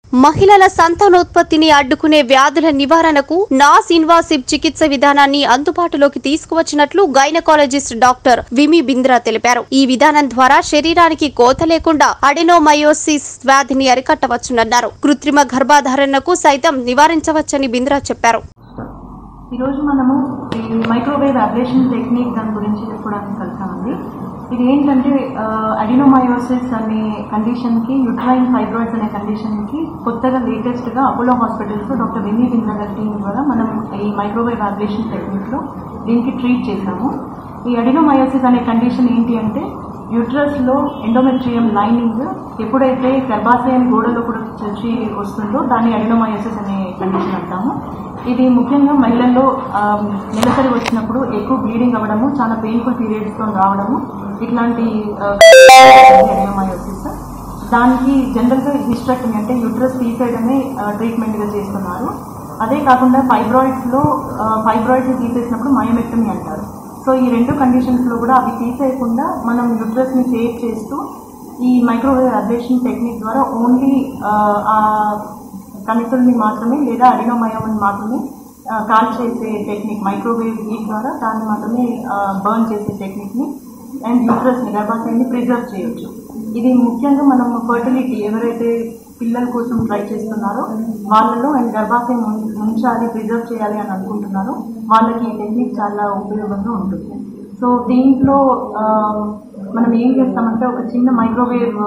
మహిళల సంతానోత్పత్తిని అడ్డుకునే వ్యాధుల నివారణకు నాస్ ఇన్వాసివ్ చికిత్స విధానాన్ని అందుబాటులోకి తీసుకువచ్చినట్లు గైనకాలజిస్ట్ డాక్టర్ విమి బింద్రా తెలిపారు ఈ విధానం ద్వారా శరీరానికి కోత లేకుండా అడెనోమయోసిస్ వ్యాధిని అరికట్టవచ్చునన్నారు కృత్రిమ గర్భధారణకు సైతం నివారించవచ్చని బింద్రా చెప్పారు ఈరోజు మనము ఈ మైక్రోవేవ్ అబ్లేషన్ టెక్నిక్ దాని గురించి చెప్పుకోవడానికి కలిసామండి ఇది ఏంటంటే అడినోమయోసిస్ అనే కండిషన్కి యుట్రైన్ ఫైబ్రాయిడ్స్ అనే కండిషన్కి కొత్తగా లేటెస్ట్గా అపోలో హాస్పిటల్స్లో డాక్టర్ విన్నీ బింద్ర గారి టీం ద్వారా మనం ఈ మైక్రోవేవ్ అబ్లేషన్ టెక్నిక్లో దీనికి ట్రీట్ చేశాము ఈ అడినోమయోసిస్ అనే కండిషన్ ఏంటి అంటే యూట్రస్లో ఎండోమెట్రియం లైనింగ్ ఎప్పుడైతే గర్భాశయం గోడలో కూడా చచ్చి వస్తుందో దాన్ని అడినోమయోసిస్ అనే కండిషన్ అంటాము ఇది ముఖ్యంగా మహిళల్లో ఆ, నెలసరి వచ్చినప్పుడు ఎక్కువ బ్లీడింగ్ అవ్వడము చాలా పెయిన్ఫుల్ పీరియడ్స్తో రావడము ఇట్లాంటి అడినోమయోసిస్ దానికి జనరల్గా హిస్ట్రక్టమీ అంటే యూట్రస్ తీసేయడమే ట్రీట్మెంట్గా చేస్తున్నారు అదే కాకుండా ఫైబ్రాయిడ్స్లో ఫైబ్రాయిడ్స్ తీసేసినప్పుడు మయోమెక్టమీ అంటారు సో ఈ రెండు కండిషన్స్లో కూడా అవి తీసేయకుండా మనం యూట్రస్ని సేవ్ చేస్తూ ఈ మైక్రోవేవ్ అబ్లేషన్ టెక్నిక్ ద్వారా ఓన్లీ ఆ కణితుల్ని మాత్రమే లేదా అడినోమయోని మాత్రమే ఆ, కాల్ చేసే టెక్నిక్ మైక్రోవేవ్ హీట్ ద్వారా దాన్ని మాత్రమే బర్న్ చేసే టెక్నిక్ని అండ్ యూట్రస్ని గర్భాశయాన్ని ప్రిజర్వ్ చేయొచ్చు ఇది ముఖ్యంగా మనం ఫర్టిలిటీ ఎవరైతే పిల్లల కోసం ట్రై చేస్తున్నారో వాళ్ళలో అండ్ గర్భాశయం ఉం- ఉంచాలి ప్రిజర్వ్ చేయాలి అని అనుకుంటున్నారో వాళ్ళకి ఈ టెక్నిక్ చాలా ఉపయోగంగా ఉంటుంది సో దీంట్లో ఆ, మనం ఏం చేస్తామంటే ఒక చిన్న మైక్రోవేవ్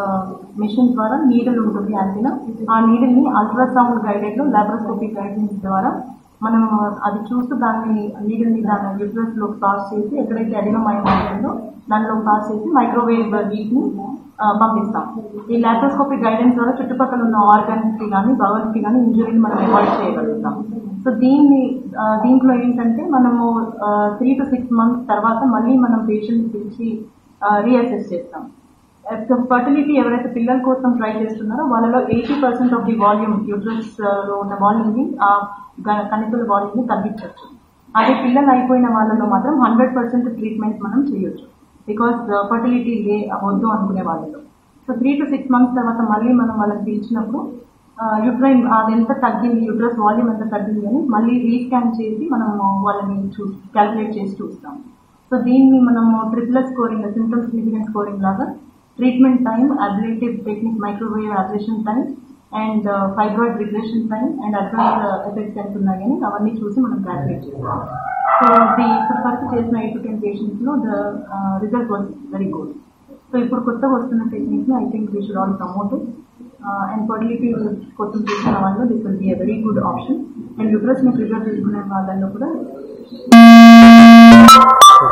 మిషన్ ద్వారా నీడల్ ఉంటుంది యాంటీనా ఆ నీడల్ని అల్ట్రాసౌండ్ గైడెడ్లో లాప్రోస్కోపిక్ గైడెన్స్ ద్వారా మనం అది చూస్తూ దాన్ని నీడల్ని దాని యూట్రస్లో పాస్ చేసి ఎక్కడైతే అడినోమయం ఉంటుందో దానిలో పాస్ చేసి మైక్రోవేవ్ హీట్ని పంపిస్తాం ఈ లాప్రోస్కోపిక్ గైడెన్స్ ద్వారా చుట్టుపక్కల ఉన్న ఆర్గాన్స్కి కానీ బవర్స్కి కానీ ఇంజురీని మనం అవాయిడ్ చేయగలుగుతాం సో దీన్ని ఆ, దీంట్లో ఏంటంటే మనము త్రీ టు సిక్స్ మంత్స్ తర్వాత మళ్ళీ మనం పేషెంట్ పిలిచి రీఅసెస్ చేస్తాం ఫర్టిలిటీ ఎవరైతే పిల్లల కోసం ట్రై చేస్తున్నారో వాళ్ళలో eighty percent of the volume uterus lo ఉన్న వాల్యూమ్ని ఆ గ- కణితుల వాల్యూమ్ని తగ్గించవచ్చు అదే పిల్లలు అయిపోయిన వాళ్ళలో మాత్రం హండ్రెడ్ పర్సెంట్ ట్రీట్మెంట్ మనం చేయొచ్చు బికాస్ ఫర్టిలిటీ లే వద్దు అనుకునే వాళ్ళలో so three to six months తర్వాత మళ్ళీ మనం వాళ్ళకి పిలిచినప్పుడు యుట్రైన్ అది ఎంత తగ్గింది యూట్రస్ వాల్యూమ్ ఎంత తగ్గింది అని మళ్ళీ రీస్కాన్ చేసి మనం వాళ్ళని చూ క్యాలిక్యులేట్ చేసి చూస్తాం సో దీన్ని మనము triple scoring symptom significant scoring లాగా treatment time ablative technique microwave ablation time and fibroid regression time and advance effects ఎంత ఉన్నాయని అవన్నీ చూసి మనం క్యాలిక్యులేట్ చేస్తాం సో ది ఇప్పుడు వరకు చేసిన ఎయిట్ టు టెన్ పేషెంట్స్లో the result was very good so ఇప్పుడు కొత్తగా వస్తున్న టెక్నిక్ని I think we should all promote and fertility కోసం చేసిన వాళ్ళు this will be a very good option and యూట్రస్ని ప్రిజర్వ్ చేసుకునే వాళ్ళల్లో కూడా